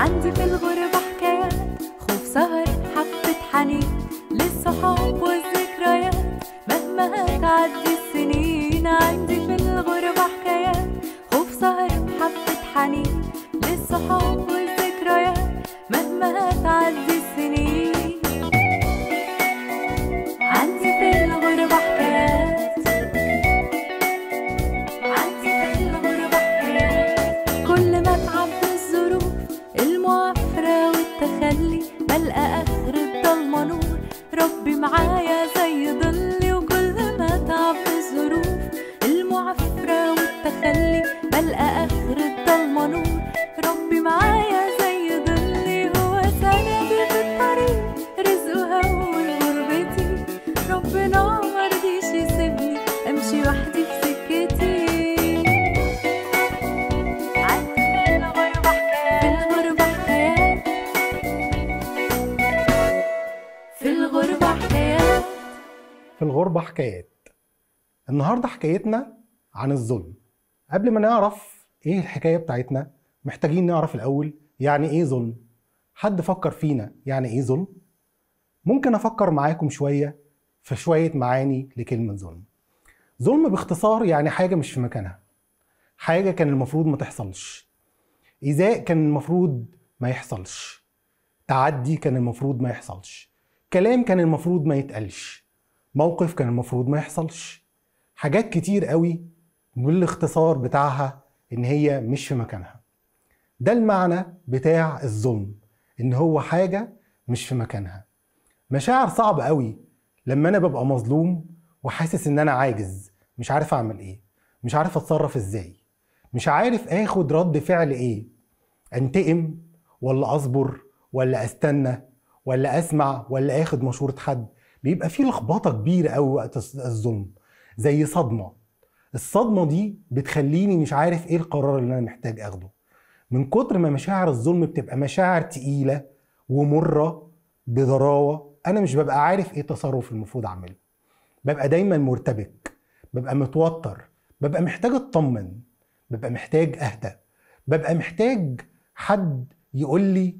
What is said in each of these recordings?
عندي في الغربة حكايات خوف سهر حبة حنين للصحاب والذكريات مهما هتعدي السنين عندي في الغربة حكايات خوف سهر حبة حنين للصحاب والذكريات مهما هتعدي السنين عندي في الغربة حكايات عندي في الغربة حكايات كل ما اتعب الظروف المعافرة والتخلي بلقى آخر الضلمة نور ربي معايا زي ظلي وكل ما اتعب الظروف المعافرة والتخلي بلقى آخر الضلمة نور ربي معايا زي ظلي هو سندي في الطريق رزقه هون غربتي ربنا مرضيش يسيبني امشي وحدي في سكتي عندي في الغربة حكايات في الغربة حكايات في الغربة حكايات في الغربة حكايات النهاردة حكايتنا عن الظلم قبل ما نعرف ايه الحكاية بتاعتنا محتاجين نعرف الأول يعني ايه ظلم حد فكر فينا يعني ايه ظلم ممكن أفكر معاكم شوية في شوية معاني لكلمة ظلم ظلم باختصار يعني حاجة مش في مكانها حاجة كان المفروض ما تحصلش إيذاء كان المفروض ما يحصلش تعدي كان المفروض ما يحصلش كلام كان المفروض ما يتقالش موقف كان المفروض ما يحصلش حاجات كتير قوي بالاختصار بتاعها ان هي مش في مكانها ده المعنى بتاع الظلم ان هو حاجة مش في مكانها مشاعر صعبة قوي لما انا ببقى مظلوم وحاسس ان انا عاجز مش عارف اعمل ايه مش عارف اتصرف ازاي مش عارف اخد رد فعل ايه انتقم ولا اصبر ولا استنى ولا اسمع ولا اخد مشورة حد بيبقى في لخبطة كبيرة قوي وقت الظلم زي صدمة الصدمة دي بتخليني مش عارف ايه القرار اللي انا محتاج اخده من كتر ما مشاعر الظلم بتبقى مشاعر تقيلة ومرة بضراوة انا مش ببقى عارف ايه التصرف المفروض اعمله ببقى دايما مرتبك ببقى متوتر ببقى محتاج اطمن ببقى محتاج اهدى ببقى محتاج حد يقول لي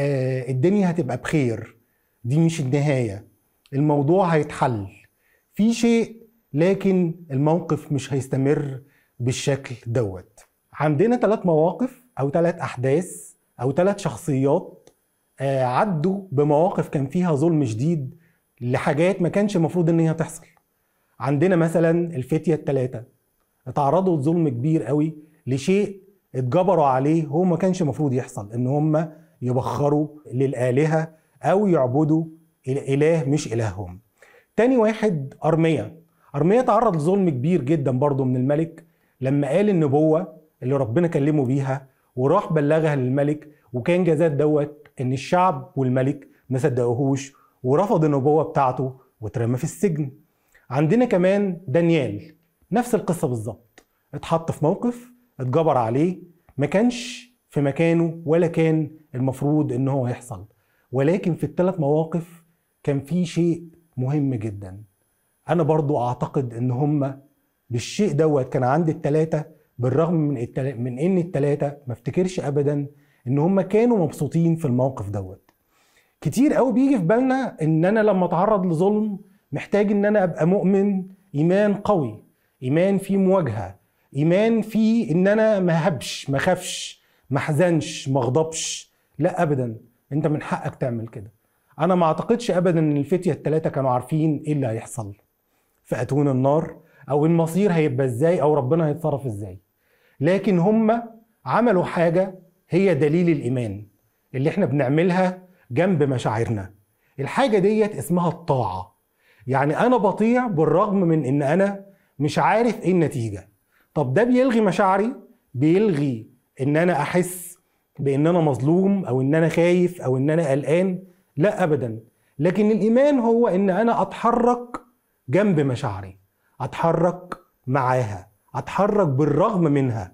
آه الدنيا هتبقى بخير دي مش النهاية الموضوع هيتحل في شيء لكن الموقف مش هيستمر بالشكل دوت عندنا ثلاث مواقف او ثلاث احداث او ثلاث شخصيات آه، عدوا بمواقف كان فيها ظلم شديد لحاجات ما كانش المفروض ان هي تحصل عندنا مثلا الفتية الثلاثة اتعرضوا لظلم كبير قوي لشيء اتجبروا عليه هو ما كانش المفروض يحصل ان هم يبخروا للآلهة او يعبدوا الاله مش الههم تاني واحد ارميا ارميا تعرض لظلم كبير جدا برضه من الملك لما قال النبوة اللي ربنا كلمه بيها وراح بلغها للملك وكان جزاء دوت ان الشعب والملك ما صدقوهوش ورفض النبوة بتاعته واترمى في السجن عندنا كمان دانيال نفس القصة بالظبط اتحط في موقف اتجبر عليه ما كانش في مكانه ولا كان المفروض ان هو يحصل ولكن في الثلاث مواقف كان في شيء مهم جدا انا برضو اعتقد ان هم بالشيء دوت كان عند التلاتة بالرغم من التلا... من ان التلاتة ما افتكرش ابدا ان هم كانوا مبسوطين في الموقف دوت كتير قوي بيجي في بالنا ان انا لما اتعرض لظلم محتاج ان انا ابقى مؤمن ايمان قوي ايمان فيه مواجهة ايمان فيه ان انا ما هبش ما خافش ما احزنش ما اغضبش لا ابدا انت من حقك تعمل كده انا ما اعتقدش ابدا ان الفتية التلاتة كانوا عارفين ايه اللي هيحصل في اتون النار او المصير هيبقى ازاي او ربنا هيتصرف ازاي لكن هم عملوا حاجة هي دليل الايمان اللي احنا بنعملها جنب مشاعرنا الحاجة ديت اسمها الطاعة يعني انا بطيع بالرغم من ان انا مش عارف ايه النتيجة طب ده بيلغي مشاعري بيلغي ان انا احس بان انا مظلوم او ان انا خايف او ان انا قلقان لا ابدا لكن الايمان هو ان انا اتحرك جنب مشاعري اتحرك معاها اتحرك بالرغم منها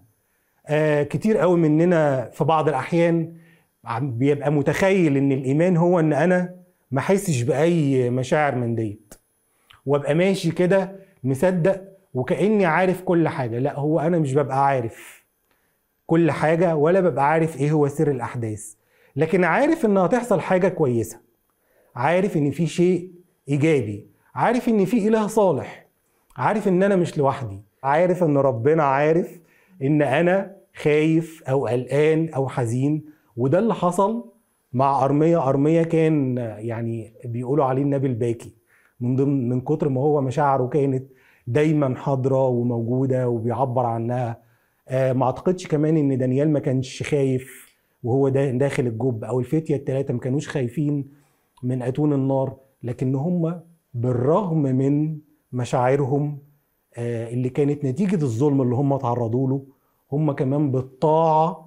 آه كتير قوي مننا في بعض الاحيان عم بيبقى متخيل ان الايمان هو ان انا ما احسش باي مشاعر من ديت وابقى ماشي كده مصدق وكاني عارف كل حاجه لا هو انا مش ببقى عارف كل حاجه ولا ببقى عارف ايه هو سر الاحداث لكن عارف ان هتحصل حاجه كويسه عارف ان في شيء ايجابي عارف ان في اله صالح عارف ان انا مش لوحدي عارف ان ربنا عارف ان انا خايف او قلقان او حزين وده اللي حصل مع ارميه ارميه كان يعني بيقولوا عليه النبي الباكي من ضمن من كتر ما هو مشاعره كانت دايما حاضره وموجوده وبيعبر عنها آه ما اعتقدش كمان ان دانيال ما كانش خايف وهو دا داخل الجب او الفتيه الثلاثه ما كانوش خايفين من اتون النار لكن هم بالرغم من مشاعرهم آه اللي كانت نتيجه الظلم اللي هم تعرضوا له هم كمان بالطاعه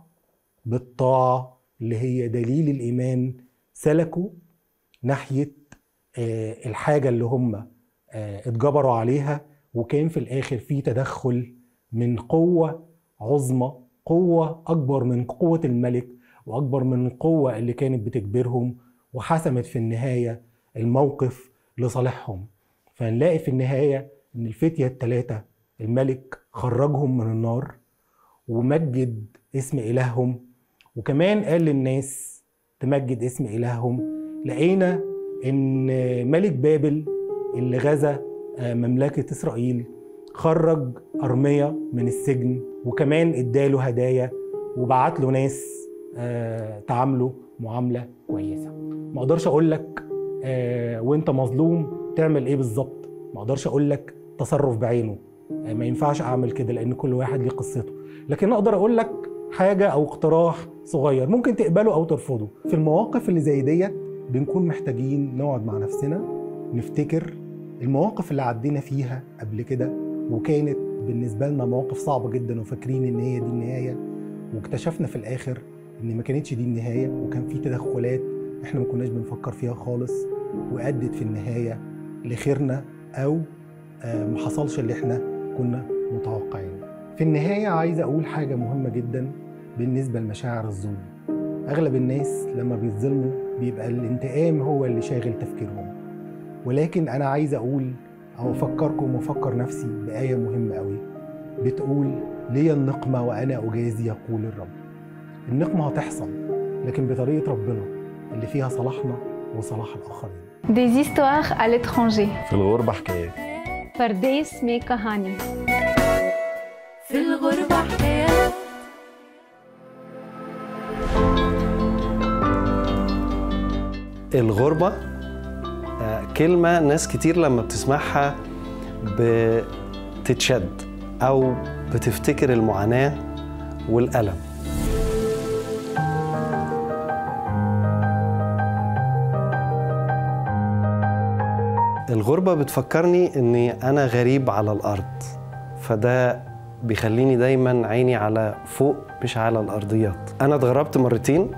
بالطاعه اللي هي دليل الايمان سلكوا ناحيه آه الحاجه اللي هم آه اتجبروا عليها وكان في الاخر في تدخل من قوه عظمى قوه اكبر من قوه الملك واكبر من القوه اللي كانت بتجبرهم وحسمت في النهايه الموقف لصالحهم فنلاقي في النهايه ان الفتيه الثلاثه الملك خرجهم من النار ومجد اسم الههم وكمان قال للناس تمجد اسم الههم لقينا ان ملك بابل اللي غزا مملكه اسرائيل خرج ارميا من السجن وكمان اداله هدايا وبعت له ناس تعامله معامله كويسه ما اقدرش اقول لك وانت مظلوم تعمل ايه بالظبط ما اقدرش اقول لك تصرف بعينه ما ينفعش اعمل كده لان كل واحد ليه قصته لكن اقدر اقول لك حاجه او اقتراح صغير ممكن تقبله او ترفضه في المواقف اللي زي ديت بنكون محتاجين نقعد مع نفسنا نفتكر المواقف اللي عدينا فيها قبل كده وكانت بالنسبه لنا مواقف صعبه جدا وفاكرين ان هي دي النهايه واكتشفنا في الاخر ان ما كانتش دي النهايه وكان في تدخلات احنا ما كناش بنفكر فيها خالص وادت في النهايه لخيرنا او ما حصلش اللي احنا كنا متوقعينه في النهايه عايز اقول حاجه مهمه جدا بالنسبه لمشاعر الظلم اغلب الناس لما بيتظلموا بيبقى الانتقام هو اللي شاغل تفكيرهم ولكن انا عايز اقول او افكركم وافكر نفسي بايه مهمه قوي بتقول لي النقمه وانا اجازي يقول الرب النقمه هتحصل لكن بطريقه ربنا اللي فيها صلاحنا وصلاح الاخرين Des histoires à l'étranger. في الغربة حكايات Pardes مي كهاني. في الغربة حكايات الغربة آه، كلمة ناس كتير لما بتسمعها بتتشد أو بتفتكر المعاناة والألم الغربة بتفكرني إني أنا غريب على الأرض فده بيخليني دايما عيني على فوق مش على الأرضيات أنا اتغربت مرتين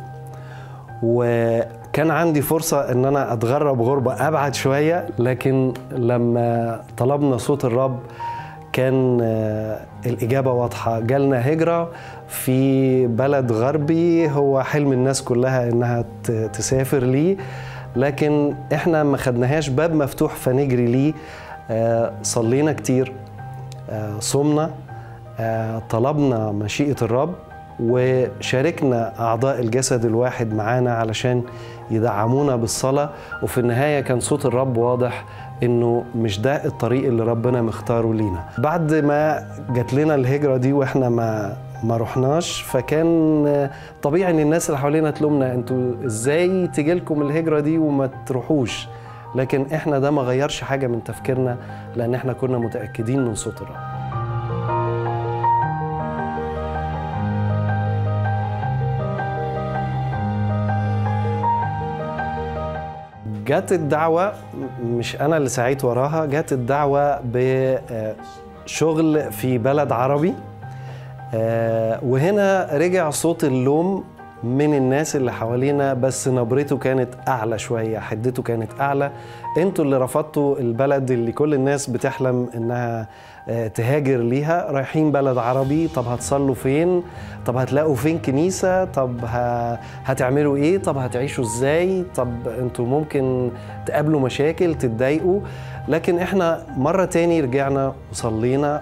وكان عندي فرصة إن أنا أتغرب غربة أبعد شوية لكن لما طلبنا صوت الرب كان آه، الإجابة واضحة جالنا هجرة في بلد غربي هو حلم الناس كلها إنها ت- تسافر ليه لكن إحنا ما خدناهاش باب مفتوح فنجري ليه آه، صلينا كتير آه، صمنا آه، طلبنا مشيئة الرب وشاركنا أعضاء الجسد الواحد معانا علشان يدعمونا بالصلاة وفي النهاية كان صوت الرب واضح إنه مش ده الطريق اللي ربنا مختاره لينا بعد ما جات لنا الهجرة دي وإحنا ما ما رحناش فكان آه، طبيعي ان الناس اللي حوالينا تلومنا انتوا ازاي تيجي لكم الهجره دي وما تروحوش لكن احنا ده ما غيرش حاجه من تفكيرنا لان احنا كنا متاكدين من صوت الرب جت الدعوة مش أنا اللي سعيت وراها جت الدعوة بشغل في بلد عربي آه، وهنا رجع صوت اللوم من الناس اللي حوالينا بس نبرته كانت أعلى شوية حدته كانت أعلى انتوا اللي رفضتوا البلد اللي كل الناس بتحلم إنها آه، تهاجر ليها رايحين بلد عربي طب هتصلوا فين طب هتلاقوا فين كنيسة طب ه... هتعملوا ايه طب هتعيشوا ازاي طب انتوا ممكن تقابلوا مشاكل تتضايقوا لكن احنا مرة تاني رجعنا وصلينا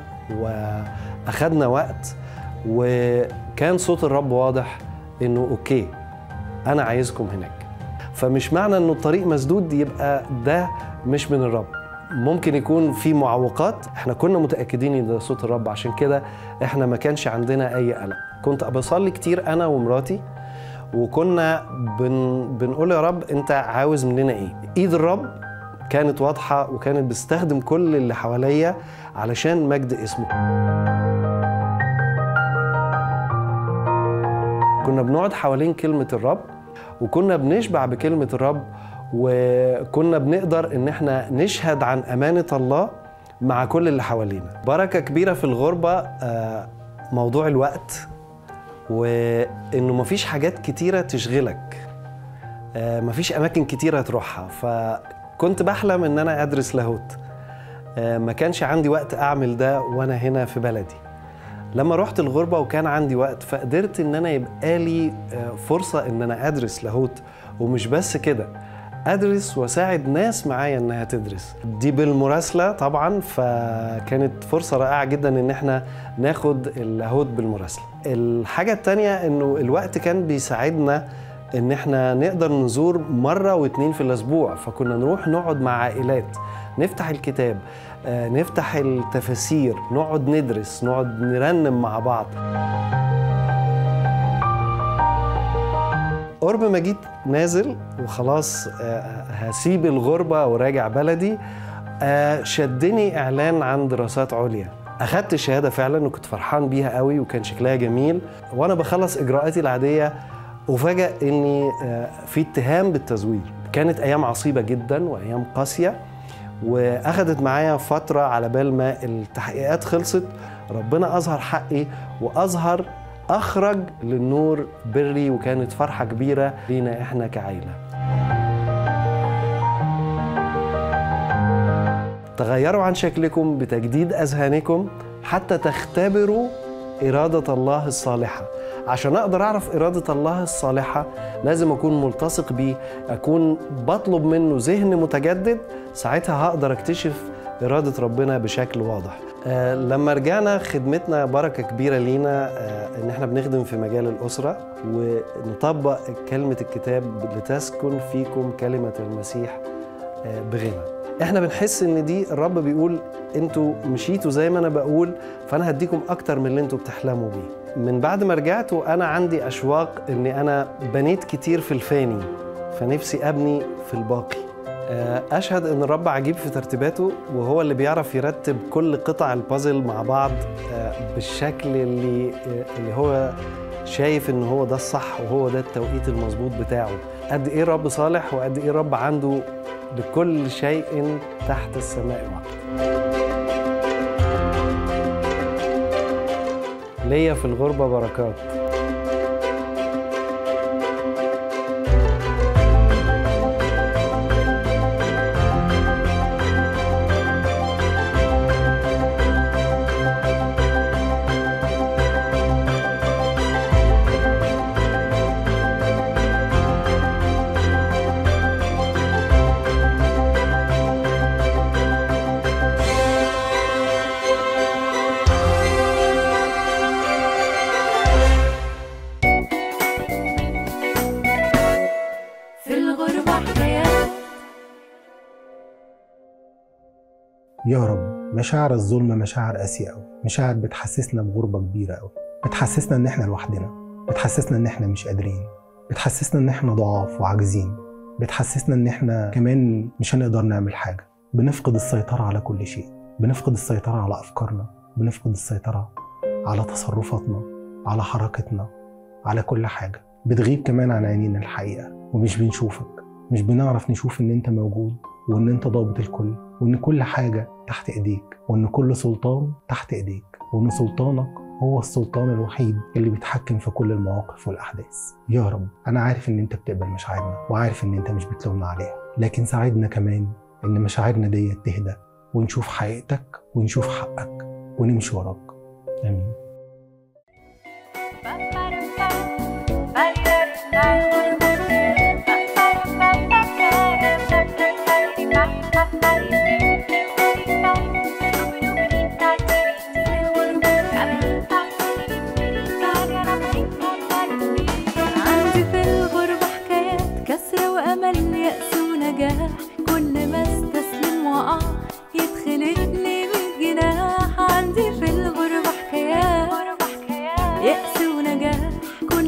واخدنا وقت وكان صوت الرب واضح انه اوكي انا عايزكم هناك فمش معنى انه الطريق مسدود يبقى ده مش من الرب ممكن يكون في معوقات احنا كنا متاكدين ان ده صوت الرب عشان كده احنا ما كانش عندنا اي قلق كنت بصلي كتير انا ومراتي وكنا بن بنقول يا رب انت عاوز مننا ايه ايد الرب كانت واضحه وكانت بتستخدم كل اللي حواليا علشان مجد اسمه كنا بنقعد حوالين كلمه الرب وكنا بنشبع بكلمه الرب وكنا بنقدر ان احنا نشهد عن امانه الله مع كل اللي حوالينا بركه كبيره في الغربه آه، موضوع الوقت وانه مفيش حاجات كتيره تشغلك آه، مفيش اماكن كتيره تروحها فكنت بحلم ان انا ادرس لاهوت آه، ما كانش عندي وقت اعمل ده وانا هنا في بلدي لما رحت الغربة وكان عندي وقت فقدرت ان انا يبقى لي آه، فرصة ان انا ادرس لاهوت ومش بس كده ادرس واساعد ناس معايا انها تدرس دي بالمراسلة طبعا فكانت فرصة رائعة جدا ان احنا ناخد اللاهوت بالمراسلة الحاجة التانية انه الوقت كان بيساعدنا ان احنا نقدر نزور مرة واتنين في الاسبوع فكنا نروح نقعد مع عائلات نفتح الكتاب آه، نفتح التفاسير نقعد ندرس نقعد نرنم مع بعض قرب ما جيت نازل وخلاص آه، هسيب الغربة وراجع بلدي آه، شدني إعلان عن دراسات عليا أخدت الشهادة فعلا وكنت فرحان بيها قوي وكان شكلها جميل وأنا بخلص إجراءاتي العادية وفجأة إني آه، في اتهام بالتزوير كانت أيام عصيبة جدا وأيام قاسية واخدت معايا فتره على بال ما التحقيقات خلصت ربنا اظهر حقي واظهر اخرج للنور بري وكانت فرحه كبيره لينا احنا كعيله تغيروا عن شكلكم بتجديد اذهانكم حتى تختبروا اراده الله الصالحه عشان اقدر اعرف اراده الله الصالحه لازم اكون ملتصق بيه اكون بطلب منه ذهن متجدد ساعتها هقدر اكتشف اراده ربنا بشكل واضح آه لما رجعنا خدمتنا بركه كبيره لينا آه ان احنا بنخدم في مجال الاسره ونطبق كلمه الكتاب لتسكن فيكم كلمه المسيح آه بغنى احنا بنحس ان دي الرب بيقول انتوا مشيتوا زي ما انا بقول فانا هديكم اكتر من اللي انتوا بتحلموا بيه من بعد ما رجعت وانا عندي اشواق اني انا بنيت كتير في الفاني فنفسي ابني في الباقي آه، اشهد ان الرب عجيب في ترتيباته وهو اللي بيعرف يرتب كل قطع البازل مع بعض آه، بالشكل اللي آه، اللي هو شايف ان هو ده الصح وهو ده التوقيت المظبوط بتاعه قد ايه الرب صالح وقد ايه الرب عنده لكل شيء تحت السماء وقت ليا في الغربة بركات في الغربة حكايات يا رب مشاعر الظلم مشاعر قاسية أوي مشاعر بتحسسنا بغربة كبيرة أوي بتحسسنا إن إحنا لوحدنا بتحسسنا إن إحنا مش قادرين بتحسسنا إن إحنا ضعاف وعاجزين بتحسسنا إن إحنا كمان مش هنقدر نعمل حاجة بنفقد السيطرة على كل شيء بنفقد السيطرة على أفكارنا بنفقد السيطرة على تصرفاتنا على حركتنا على كل حاجة بتغيب كمان عن عينينا الحقيقة ومش بنشوفك مش بنعرف نشوف إن أنت موجود وإن أنت ضابط الكل وإن كل حاجة تحت إيديك وإن كل سلطان تحت إيديك وإن سلطانك هو السلطان الوحيد اللي بيتحكم في كل المواقف والأحداث يا رب أنا عارف إن أنت بتقبل مشاعرنا وعارف إن أنت مش بتلومنا عليها لكن ساعدنا كمان إن مشاعرنا دي تهدى ونشوف حقيقتك ونشوف حقك ونمشي وراك آمين عندي في الغربة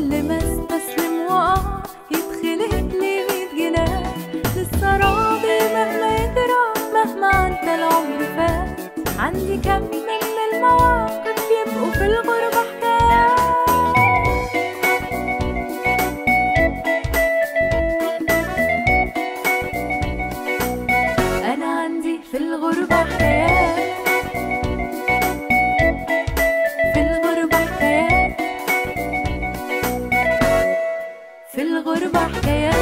كل ما استسلم وقع يتخلق لي ميت جناح لسه راضي مهما يجرى مهما عدى العمر فات عندي كم من المواقف يبقوا في الغربة حكايات أنا عندي في الغربة حكايات في الغربة حكايات في الغربة حكايات